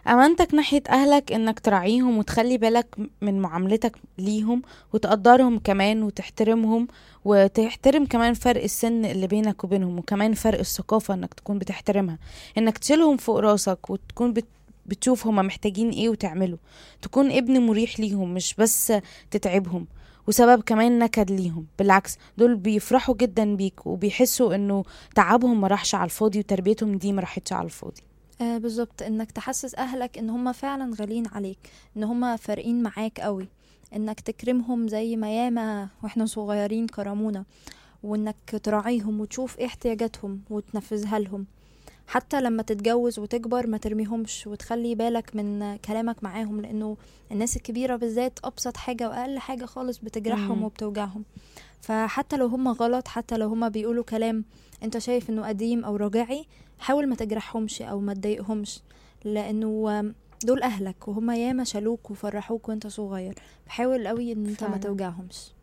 امانتك ناحية اهلك انك تراعيهم وتخلي بالك من معاملتك ليهم وتقدرهم كمان وتحترمهم وتحترم كمان فرق السن اللي بينك وبينهم وكمان فرق الثقافة انك تكون بتحترمها انك تشيلهم فوق راسك وتكون بت بتشوف هما محتاجين ايه وتعمله تكون ابن مريح ليهم مش بس تتعبهم وسبب كمان نكد ليهم بالعكس دول بيفرحوا جدا بيك وبيحسوا انه تعبهم ما راحش على الفاضي وتربيتهم دي ما راحتش على الفاضي آه بالظبط انك تحسس اهلك ان هم فعلا غاليين عليك ان هم فارقين معاك قوي انك تكرمهم زي ما ياما واحنا صغيرين كرمونا وانك تراعيهم وتشوف ايه احتياجاتهم وتنفذها لهم حتى لما تتجوز وتكبر ما ترميهمش وتخلي بالك من كلامك معاهم لانه الناس الكبيرة بالذات ابسط حاجة واقل حاجة خالص بتجرحهم مم. وبتوجعهم فحتى لو هم غلط حتى لو هم بيقولوا كلام انت شايف انه قديم او رجعي حاول ما تجرحهمش او ما تضايقهمش لانه دول اهلك وهم ياما شالوك وفرحوك وانت صغير فحاول قوي ان انت ما فعلا. توجعهمش